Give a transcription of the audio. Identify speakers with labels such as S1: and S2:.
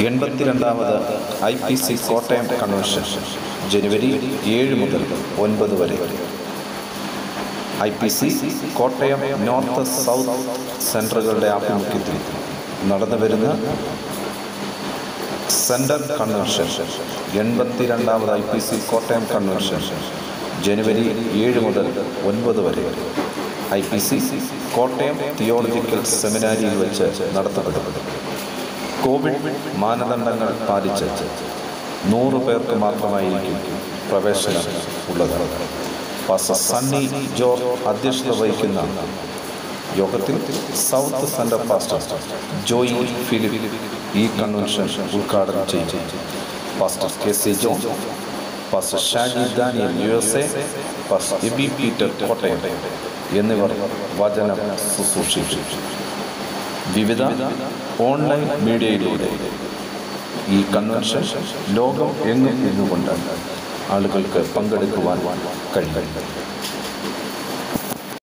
S1: എൺപത്തിരണ്ടാമത് I P C Kottayam convention ജനുവരി ഏഴ് മുതൽ ഒൻപത് വരെ I P C Kottayam north south സെൻറ്ററുകളുടെ ആഭിമുഖ്യത്തിൽ നടന്നു വരുന്ന സെൻട്രൽ കൺവെൻഷൻ എൺപത്തിരണ്ടാമത് I P C Kottayam convention ജനുവരി ഏഴ് മുതൽ ഒൻപത് വരെ I P C Kottayam theological സെമിനാരിയിൽ വെച്ച് നടത്തപ്പെടുന്നത് കോവിഡ് മാനദണ്ഡങ്ങൾ പാലിച്ച് നൂറ് പേർക്ക് മാത്രമായിരിക്കും പ്രവേശനം ഉള്ളത് പാസ്റ്റർ സണ്ണി ജോർജ് അധ്യക്ഷത വഹിക്കുന്ന യോഗത്തിൽ south centre pastor Joy Philip ഈ കൺവെൻഷൻ ഉദ്ഘാടനം ചെയ്യും pastor K C John pastor Shaji Daniel U S A pastor Aby Peter Kottayam എന്നിവർ വചനം ശുശ്രൂഷിച്ചു വിവിധ ഓൺലൈൻ മീഡിയയിലൂടെ ഈ കൺവെൻഷൻ ലോകം എങ്ങും നിന്നുകൊണ്ട് ആളുകൾക്ക് പങ്കെടുക്കുവാൻ കഴിയും